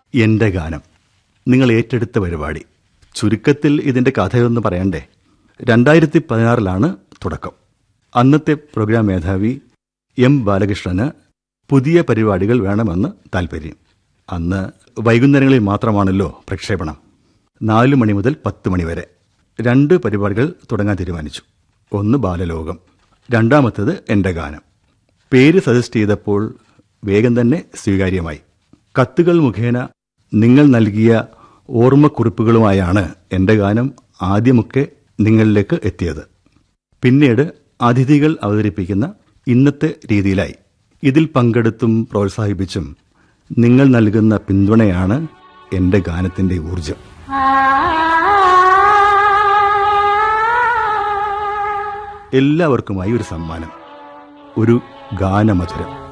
എന്റെ ഗാനം നിങ്ങൾ ഏറ്റെടുത്ത പരിപാടി ചുരുക്കത്തിൽ ഇതിന്റെ കഥയൊന്ന് പറയണ്ടേ രണ്ടായിരത്തി പതിനാറിലാണ് തുടക്കം അന്നത്തെ പ്രോഗ്രാം മേധാവി എം ബാലകൃഷ്ണന് പുതിയ പരിപാടികൾ വേണമെന്ന് താൽപ്പര്യം അന്ന് വൈകുന്നേരങ്ങളിൽ മാത്രമാണല്ലോ പ്രക്ഷേപണം നാലു മണി മുതൽ പത്ത് മണി വരെ രണ്ട് പരിപാടികൾ തുടങ്ങാൻ തീരുമാനിച്ചു ഒന്ന് ബാലലോകം രണ്ടാമത്തേത് എൻ്റെ ഗാനം പേര് സജസ്റ്റ് ചെയ്തപ്പോൾ വേഗം തന്നെ സ്വീകാര്യമായി കത്തുകൾ മുഖേന നിങ്ങൾ നൽകിയ ഓർമ്മക്കുറിപ്പുകളുമായാണ് എൻ്റെ ഗാനം ആദ്യമൊക്കെ നിങ്ങളിലേക്ക് എത്തിയത് പിന്നീട് അതിഥികൾ അവതരിപ്പിക്കുന്ന ഇന്നത്തെ രീതിയിലായി ഇതിൽ പങ്കെടുത്തും പ്രോത്സാഹിപ്പിച്ചും നിങ്ങൾ നൽകുന്ന പിന്തുണയാണ് എൻ്റെ ഗാനത്തിൻ്റെ ഊർജം എല്ലാവർക്കുമായി ഒരു സമ്മാനം ഒരു ഗാനമധുരം